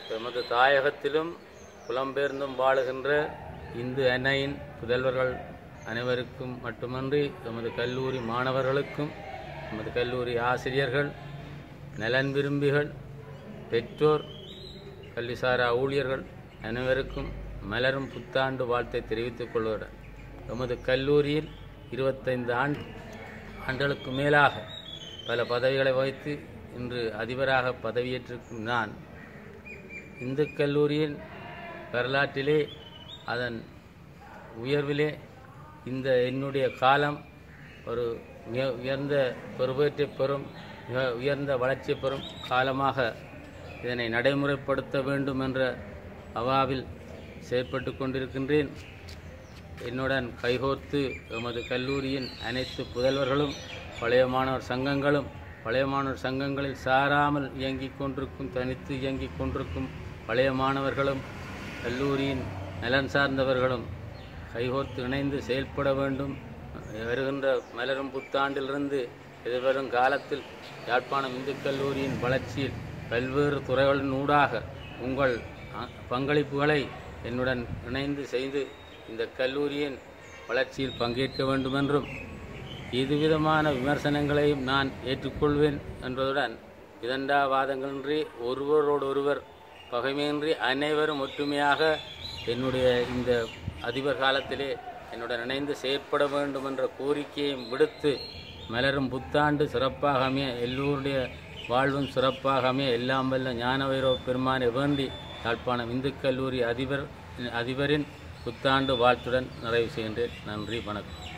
எமது தாயகத்திலும் புலம்பெயர்ந்தும் வாழுகின்ற இந்து அன்னையின் புதல்வர்கள் அனைவருக்கும் மட்டுமன்றி எமது கல்லூரி மாணவர்களுக்கும் எமது கல்லூரி ஆசிரியர்கள் நலன் விரும்பிகள் பெற்றோர் கல்விசாரா ஊழியர்கள் அனைவருக்கும் மலரும் புத்தாண்டு வாழ்த்தை தெரிவித்துக் கொள்வதுடன் எமது கல்லூரியில் இருபத்தைந்து ஆண்டு ஆண்டுகளுக்கு மேலாக பல பதவிகளை வகித்து இன்று அதிபராக பதவியேற்றிருக்கும் நான் இந்து கல்லூரியின் வரலாற்றிலே அதன் உயர்விலே இந்த என்னுடைய காலம் ஒரு மிக உயர்ந்த பொறுப்பேற்றை பெறும் மிக உயர்ந்த வளர்ச்சி பெறும் காலமாக இதனை நடைமுறைப்படுத்த வேண்டும் என்ற அவாவில் செயற்பட்டு கொண்டிருக்கின்றேன் என்னுடன் கைகோர்த்து எமது கல்லூரியின் அனைத்து புதல்வர்களும் பழைய மாணவர் சங்கங்களும் பழைய மாணவர் சங்கங்களில் சாராமல் இயங்கிக் கொண்டிருக்கும் தனித்து இயங்கிக் கொண்டிருக்கும் பழைய மாணவர்களும் கல்லூரியின் நலன் சார்ந்தவர்களும் கைகோர்த்து இணைந்து செயல்பட வேண்டும் வருகின்ற மலரும் புத்தாண்டிலிருந்து எதிர்வரும் காலத்தில் யாழ்ப்பாணம் இந்து கல்லூரியின் வளர்ச்சியில் பல்வேறு துறைகளின் ஊடாக உங்கள் அ, பங்களிப்புகளை என்னுடன் இணைந்து செய்து இந்த கல்லூரியின் வளர்ச்சியில் பங்கேற்க வேண்டுமென்றும் எதுவிதமான விமர்சனங்களையும் நான் ஏற்றுக்கொள்வேன் என்பதுடன் இதண்டாவாதங்களின்றி ஒருவரோடு ஒருவர் பகைமையின்றி அனைவரும் ஒற்றுமையாக என்னுடைய இந்த அதிபர் காலத்திலே என்னுடன் இணைந்து செயற்பட வேண்டும் என்ற கோரிக்கையையும் விடுத்து மலரும் புத்தாண்டு சிறப்பாக அமைய எல்லோருடைய வாழ்வும் சிறப்பாக அமைய எல்லாம் வல்ல ஞான வைரவ பெருமானை வேண்டி யாழ்ப்பாணம் இந்து கல்லூரி அதிபர் அதிபரின் புத்தாண்டு வாழ்த்துடன் நிறைவு செய்கின்றேன் நன்றி வணக்கம்